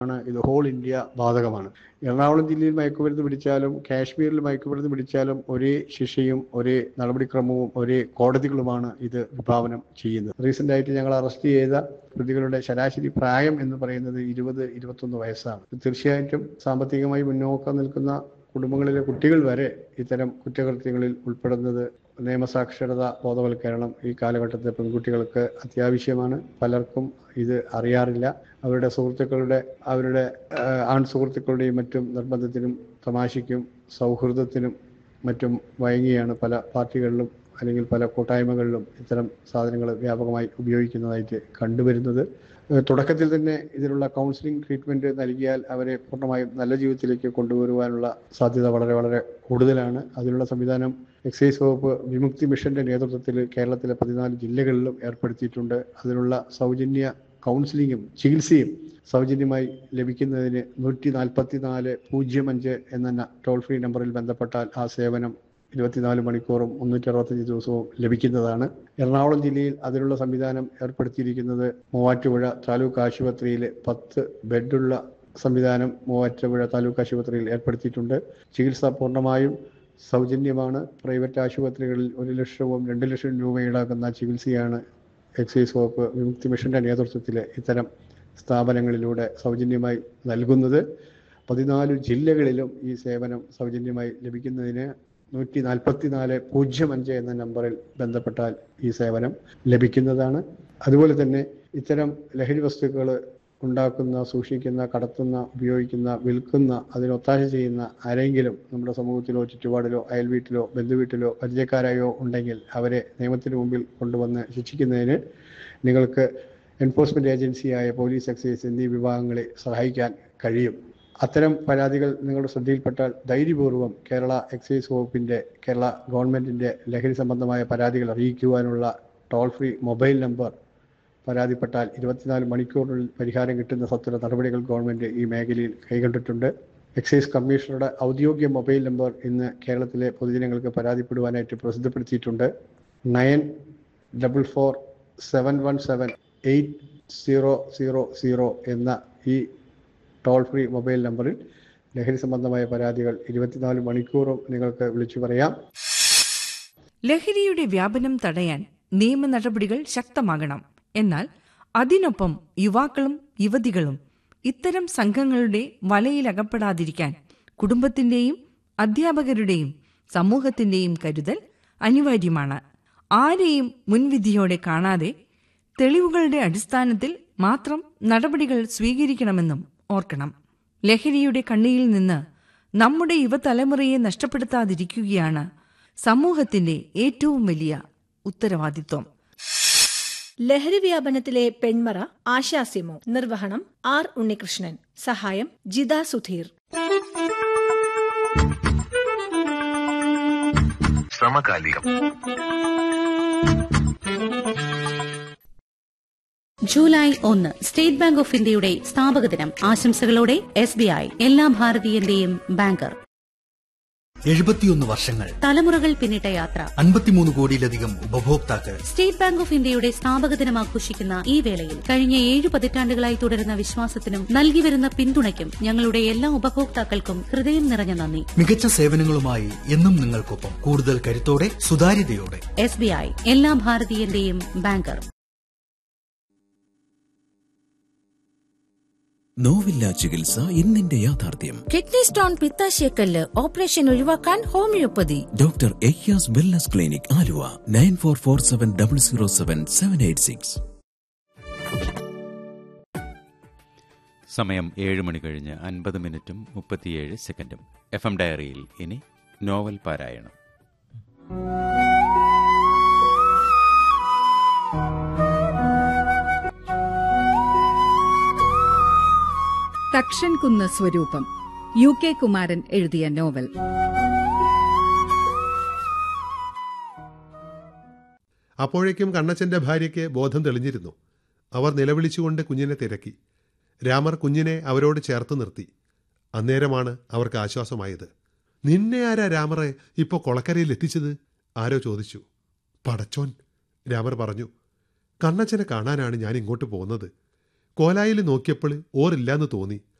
ആണ് ഇത് whole India ബാധകമാണ് എറണാകുളം ജില്ലയിൽ മയക്കുമരുന്ന് പിടിച്ചാലും കാശ്മീരിൽ മയക്കുമരുന്ന് പിടിച്ചാലും ഒരേ ശിക്ഷയും ഒരേ നടപടിക്രമവും ഒരേ കോടതികളുമാണ് ഇത് വിഭാവനം ചെയ്യുന്നത് റീസെന്റ് ആയിട്ട് ഞങ്ങൾ അറസ്റ്റ് ചെയ്ത പ്രതികളുടെ ശരാശരി പ്രായം എന്ന് പറയുന്നത് ഇരുപത് ഇരുപത്തൊന്ന് വയസ്സാണ് തീർച്ചയായിട്ടും സാമ്പത്തികമായി മുന്നോക്കം നിൽക്കുന്ന കുടുംബങ്ങളിലെ കുട്ടികൾ വരെ ഇത്തരം കുറ്റകൃത്യങ്ങളിൽ ഉൾപ്പെടുന്നത് നിയമസാക്ഷരത ബോധവൽക്കരണം ഈ കാലഘട്ടത്തെ പെൺകുട്ടികൾക്ക് അത്യാവശ്യമാണ് പലർക്കും ഇത് അറിയാറില്ല അവരുടെ സുഹൃത്തുക്കളുടെ അവരുടെ ആ, ആൺ സുഹൃത്തുക്കളുടെയും മറ്റും നിർബന്ധത്തിനും തമാശയ്ക്കും സൗഹൃദത്തിനും മറ്റും വഴങ്ങിയാണ് പല പാർട്ടികളിലും അല്ലെങ്കിൽ പല കൂട്ടായ്മകളിലും ഇത്തരം സാധനങ്ങൾ വ്യാപകമായി ഉപയോഗിക്കുന്നതായിട്ട് കണ്ടുവരുന്നത് ഏഹ് തുടക്കത്തിൽ തന്നെ ഇതിനുള്ള കൗൺസിലിംഗ് ട്രീറ്റ്മെന്റ് നൽകിയാൽ അവരെ പൂർണ്ണമായും നല്ല ജീവിതത്തിലേക്ക് കൊണ്ടുവരുവാനുള്ള സാധ്യത വളരെ വളരെ കൂടുതലാണ് അതിനുള്ള സംവിധാനം എക്സൈസ് വകുപ്പ് വിമുക്തി മിഷന്റെ നേതൃത്വത്തിൽ കേരളത്തിലെ പതിനാല് ജില്ലകളിലും ഏർപ്പെടുത്തിയിട്ടുണ്ട് അതിനുള്ള സൗജന്യ കൗൺസിലിങ്ങും ചികിത്സയും സൗജന്യമായി ലഭിക്കുന്നതിന് നൂറ്റി നാൽപ്പത്തി നാല് പൂജ്യം അഞ്ച് എന്ന ടോൾ ഫ്രീ നമ്പറിൽ ബന്ധപ്പെട്ടാൽ ആ സേവനം ഇരുപത്തിനാല് മണിക്കൂറും മുന്നൂറ്റി അറുപത്തഞ്ച് ദിവസവും ലഭിക്കുന്നതാണ് എറണാകുളം ജില്ലയിൽ അതിനുള്ള സംവിധാനം ഏർപ്പെടുത്തിയിരിക്കുന്നത് മൂവാറ്റുപുഴ താലൂക്ക് ആശുപത്രിയിൽ പത്ത് ബെഡുള്ള സംവിധാനം മൂവാറ്റുപുഴ താലൂക്ക് ആശുപത്രിയിൽ ഏർപ്പെടുത്തിയിട്ടുണ്ട് ചികിത്സ പൂർണ്ണമായും സൗജന്യമാണ് പ്രൈവറ്റ് ആശുപത്രികളിൽ ഒരു ലക്ഷവും രണ്ട് ലക്ഷം രൂപ ഈടാക്കുന്ന ചികിത്സയാണ് എക്സൈസ് വകുപ്പ് വിമുക്തി മിഷന്റെ നേതൃത്വത്തിൽ ഇത്തരം സ്ഥാപനങ്ങളിലൂടെ സൗജന്യമായി നൽകുന്നത് പതിനാല് ജില്ലകളിലും ഈ സേവനം സൗജന്യമായി ലഭിക്കുന്നതിന് നൂറ്റി നാൽപ്പത്തി നാല് പൂജ്യം അഞ്ച് എന്ന നമ്പറിൽ ബന്ധപ്പെട്ടാൽ ഈ സേവനം ലഭിക്കുന്നതാണ് അതുപോലെ തന്നെ ഇത്തരം ലഹരി വസ്തുക്കൾ ഉണ്ടാക്കുന്ന സൂക്ഷിക്കുന്ന കടത്തുന്ന ഉപയോഗിക്കുന്ന വിൽക്കുന്ന അതിനൊത്താശ ചെയ്യുന്ന ആരെങ്കിലും നമ്മുടെ സമൂഹത്തിലോ ചുറ്റുപാടിലോ അയൽവീട്ടിലോ ബന്ധുവീട്ടിലോ പരിചയക്കാരായോ ഉണ്ടെങ്കിൽ അവരെ നിയമത്തിന് മുമ്പിൽ കൊണ്ടുവന്ന് ശിക്ഷിക്കുന്നതിന് നിങ്ങൾക്ക് എൻഫോഴ്സ്മെന്റ് ഏജൻസിയായ പോലീസ് എക്സൈസ് എന്നീ വിഭാഗങ്ങളെ സഹായിക്കാൻ കഴിയും അത്തരം പരാതികൾ നിങ്ങളുടെ ശ്രദ്ധയിൽപ്പെട്ടാൽ ധൈര്യപൂർവ്വം കേരള എക്സൈസ് വകുപ്പിന്റെ കേരള ഗവൺമെന്റിന്റെ ലഹരി സംബന്ധമായ പരാതികൾ അറിയിക്കുവാനുള്ള ടോൾ ഫ്രീ മൊബൈൽ നമ്പർ പരാതിപ്പെട്ടാൽ ഇരുപത്തിനാല് മണിക്കൂറിനുള്ളിൽ പരിഹാരം കിട്ടുന്ന സത്വര നടപടികൾ ഗവൺമെന്റ് ഈ മേഖലയിൽ കൈകൊണ്ടിട്ടുണ്ട് എക്സൈസ് കമ്മീഷണറുടെ ഔദ്യോഗിക മൊബൈൽ നമ്പർ ഇന്ന് കേരളത്തിലെ പൊതുജനങ്ങൾക്ക് പരാതിപ്പെടുവാനായിട്ട് പ്രസിദ്ധപ്പെടുത്തിയിട്ടുണ്ട് nine double four seven one seven eight zero zero zero എന്ന ഈ ടോൾ ഫ്രീ മൊബൈൽ നമ്പറിൽ ലഹരി സംബന്ധമായ പരാതികൾ ഇരുപത്തിനാല് മണിക്കൂറും നിങ്ങൾക്ക് വിളിച്ചു പറയാം ലഹരിയുടെ വ്യാപനം തടയാൻ നിയമ നടപടികൾ ശക്തമാകണം എന്നാൽ അതിനൊപ്പം യുവാക്കളും യുവതികളും ഇത്തരം സംഘങ്ങളുടെ വലയിലകപ്പെടാതിരിക്കാൻ കുടുംബത്തിന്റെയും അധ്യാപകരുടെയും സമൂഹത്തിന്റെയും കരുതൽ അനിവാര്യമാണ് ആരെയും മുൻവിധിയോടെ കാണാതെ തെളിവുകളുടെ അടിസ്ഥാനത്തിൽ മാത്രം നടപടികൾ സ്വീകരിക്കണമെന്നും ഓർക്കണം ലഹരിയുടെ കണ്ണിയിൽ നിന്ന് നമ്മുടെ യുവതലമുറയെ നഷ്ടപ്പെടുത്താതിരിക്കുകയാണ് സമൂഹത്തിന്റെ ഏറ്റവും വലിയ ഉത്തരവാദിത്വം ലഹരി വ്യാപനത്തിലെ പെൺമറ ആശാസിമോ നിർവഹണം ആർ ഉണ്ണികൃഷ്ണൻ സഹായം ജിത സുധീർ സമകാലികം ജൂലൈ ഒന്ന് സ്റ്റേറ്റ് ബാങ്ക് ഓഫ് ഇന്ത്യയുടെ സ്ഥാപക ദിനം ആശംസകളോടെ എസ് ബി ഐ എല്ലാ ഭാരതീയന്റെയും ബാങ്കർ എഴുപത്തിയൊന്ന് വർഷങ്ങൾ തലമുറകൾ പിന്നിട്ട യാത്ര അൻപത്തിമൂന്ന് കോടിയിലധികം ഉപഭോക്താക്കൾ സ്റ്റേറ്റ് ബാങ്ക് ഓഫ് ഇന്ത്യയുടെ സ്ഥാപക ദിനം ആഘോഷിക്കുന്ന ഈ വേളയിൽ കഴിഞ്ഞ ഏഴ് പതിറ്റാണ്ടുകളായി തുടരുന്ന വിശ്വാസത്തിനും നൽകിവരുന്ന പിന്തുണയ്ക്കും ഞങ്ങളുടെ എല്ലാ ഉപഭോക്താക്കൾക്കും ഹൃദയം നിറഞ്ഞ നന്ദി മികച്ച സേവനങ്ങളുമായി എന്നും നിങ്ങൾക്കൊപ്പം കൂടുതൽ കരുത്തോടെ സുതാര്യതയോടെ എസ് ബി ഐ എല്ലാ ഭാരതീയന്റെയും ബാങ്കർ നോവില്ല ചികിത്സ ഇന്നിന്റെ യാഥാർത്ഥ്യം കിഡ്നി സ്റ്റോൺ പിത്താശയക്കല്ല് ഓപ്പറേഷൻ ഒഴിവാക്കാൻ ഹോമിയോപ്പതി ഡോക്ടർ എയ്യാസ് wellness clinic Aluva nine four four seven double zero seven seven eight six സമയം ഏഴ് മണി കഴിഞ്ഞ് അൻപത് മിനിറ്റും മുപ്പത്തിയേഴ് സെക്കൻഡും എഫ് എം ഡയറിയിൽ ഇനി നോവൽ പാരായണം തക്ഷൻകുന്ന് സ്വരൂപം യു കെ കുമാരൻ എഴുതിയ നോവൽ അപ്പോഴേക്കും കണ്ണച്ചന്റെ ഭാര്യയ്ക്ക് ബോധം തെളിഞ്ഞിരുന്നു അവർ നിലവിളിച്ചുകൊണ്ട് കുഞ്ഞിനെ തിരക്കി രാമർ കുഞ്ഞിനെ അവരോട് ചേർത്ത് നിർത്തി അന്നേരമാണ് അവർക്ക് ആശ്വാസമായത് നിന്നെ ആരാ രാമറെ ഇപ്പോ കൊളക്കരയിൽ എത്തിച്ചത് ആരോ ചോദിച്ചു പടച്ചോൻ രാമർ പറഞ്ഞു കണ്ണച്ചനെ കാണാനാണ് ഞാൻ ഇങ്ങോട്ട് പോകുന്നത് കോലായിൽ നോക്കിയപ്പോൾ ഓറില്ലാന്ന് തോന്നി